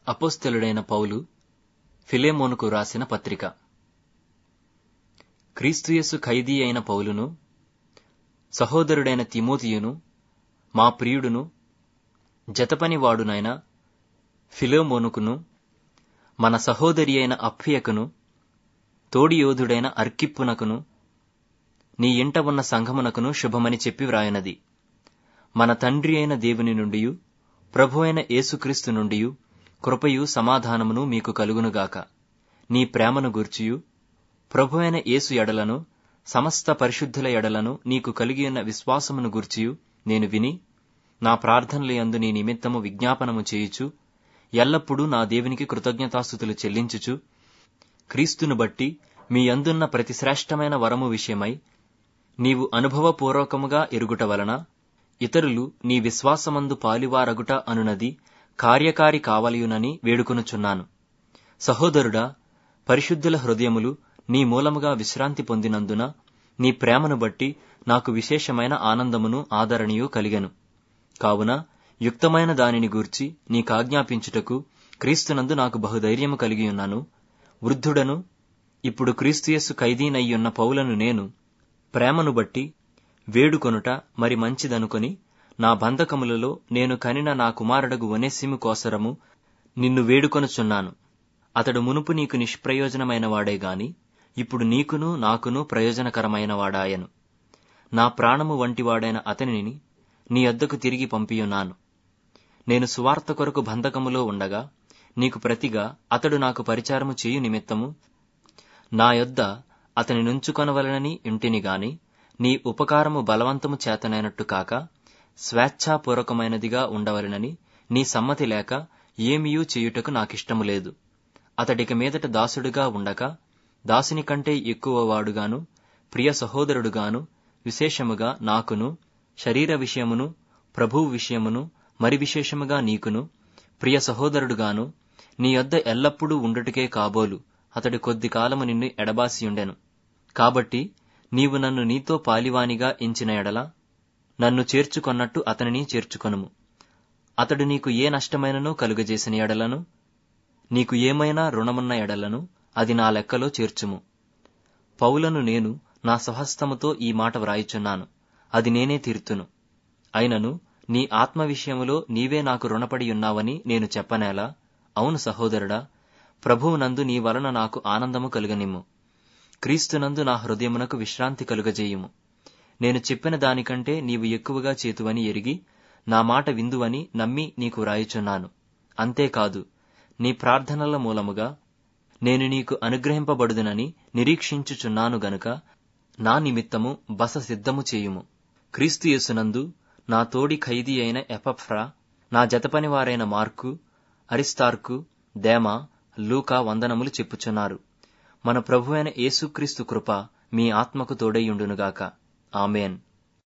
అపోస్తలుడైన పౌలు ఫిలేమోనుకు రాసిన పత్రిక క్రీస్తుయేసు ఖైదీ అయిన పౌలును సహోదరుడైన తిమోతియును మా ప్రియుడును జతపనివాడునైన ఫిలోమోనుకును మన సహోదరి అయిన అప్ఫియకును తోడియోధుడైన అర్కిప్పునకును నీ ఇంట ఉన్న సంఘమునకును శుభమని చెప్పి వ్రాయనది మన తండ్రి అయిన దేవుని నుండియు ప్రభు అయిన యేసుక్రీస్తు నుండియు కృపయు సమాధానమును మీకు కలుగునుగాక నీ ప్రేమను గూర్చియు ప్రభు అయిన యేసు ఎడలను సమస్త పరిశుద్ధుల ఎడలను నీకు కలిగియున్న విశ్వాసమును గూర్చియు నేను విని నా ప్రార్థనల యందు నీ నిమిత్తము విజ్ఞాపనము చేయుచు ఎల్లప్పుడూ నా దేవునికి కృతజ్ఞతాస్థుతులు చెల్లించుచు క్రీస్తును బట్టి మీ అందున్న ప్రతి శ్రేష్టమైన వరము విషయమై నీవు అనుభవపూర్వకముగా ఎరుగుట వలన ఇతరులు నీ విశ్వాసమందు పాలివారగుట అనునది కార్యకారి కావలియునని వేడుకొనుచున్నాను సహోదరుడా పరిశుద్ధుల హృదయములు నీ మూలముగా విశ్రాంతి పొందినందున నీ ప్రేమను బట్టి నాకు విశేషమైన ఆనందమును ఆదరణీయు కలిగెను కావున యుక్తమైన దానిని గూర్చి నీకాజ్ఞాపించుటకు క్రీస్తునందు నాకు బహుధైర్యము కలిగియున్నాను వృద్ధుడను ఇప్పుడు క్రీస్తుయస్సు ఖైదీనయ్యున్న పౌలను నేను ప్రేమను బట్టి వేడుకొనుట మరి మంచిదనుకొని నా బంధకములలో నేను కనిన నా కుమారుడగు వనేసిము కోసరము నిన్ను వేడుకొనుచున్నాను అతడు మునుపు నీకు నిష్ప్రయోజనమైన వాడే గాని ఇప్పుడు నీకును నాకును ప్రయోజనకరమైన వాడాయను నా ప్రాణము వంటివాడైన అతనిని నీ అద్దకు తిరిగి పంపియున్నాను నేను సువార్త కొరకు బంధకములో ఉండగా నీకు ప్రతిగా అతడు నాకు పరిచారము చేయు నిమిత్తము నా యొద్ద అతని నుంచుకొనవలనని ఇంటిని గాని నీ ఉపకారము బలవంతము చేతనైనట్టు కాక స్వేచ్ఛాపూర్వకమైనదిగా ఉండవలనని నీ సమ్మతి లేక ఏమియూ చేయుటకు నాకిష్టము లేదు అతడికి మీదట దాసుడుగా ఉండక దాసుని కంటే ఎక్కువ వాడుగాను ప్రియ సహోదరుడుగాను విశేషముగా నాకును శరీర విషయమును ప్రభువు విషయమును మరి విశేషముగా నీకును ప్రియ సహోదరుడుగాను నీ యొద్ద ఎల్లప్పుడూ ఉండుటకే కాబోలు అతడు కొద్ది కాలము నిన్ను ఎడబాసియుండెను కాబట్టి నీవు నన్ను నీతో పాలివానిగా ఎంచిన ఎడల నన్ను చేర్చుకొన్నట్టు అతనిని చేర్చుకొనుము అతడు నీకు ఏ నష్టమైనను కలుగజేసిన ఎడలను నీకు ఏమైనా రుణమున్న ఎడలను అది నా లెక్కలో చేర్చుము పౌలను నేను నా స్వహస్తముతో ఈ మాట వ్రాయిచున్నాను అది నేనే తీర్తును అయినను నీ ఆత్మ విషయములో నీవే నాకు రుణపడి ఉన్నావని నేను చెప్పనేలా అవును సహోదరుడా ప్రభువునందు నీ వలన నాకు ఆనందము కలుగనిమ్ము క్రీస్తునందు నా హృదయమునకు విశ్రాంతి కలుగజేయుము నేను చెప్పిన దానికంటే నీవు ఎక్కువగా చేతువని ఎరిగి నా మాట విందువని నమ్మి నీకు వ్రాయుచున్నాను అంతేకాదు నీ ప్రార్థనల మూలముగా నేను నీకు అనుగ్రహింపబడుదునని నిరీక్షించుచున్నాను గనుక నా నిమిత్తము బస సిద్ధము చేయుము క్రీస్తు యేసునందు నా తోడి ఖైదీ అయిన ఎపఫ్రా నా జతపనివారైన మార్కు అరిస్తార్కు దేమ లూకా వందనములు చెప్పుచున్నారు మన ప్రభు అయిన యేసుక్రీస్తు కృప మీ ఆత్మకు తోడైయుండునుగాక ఆమెన్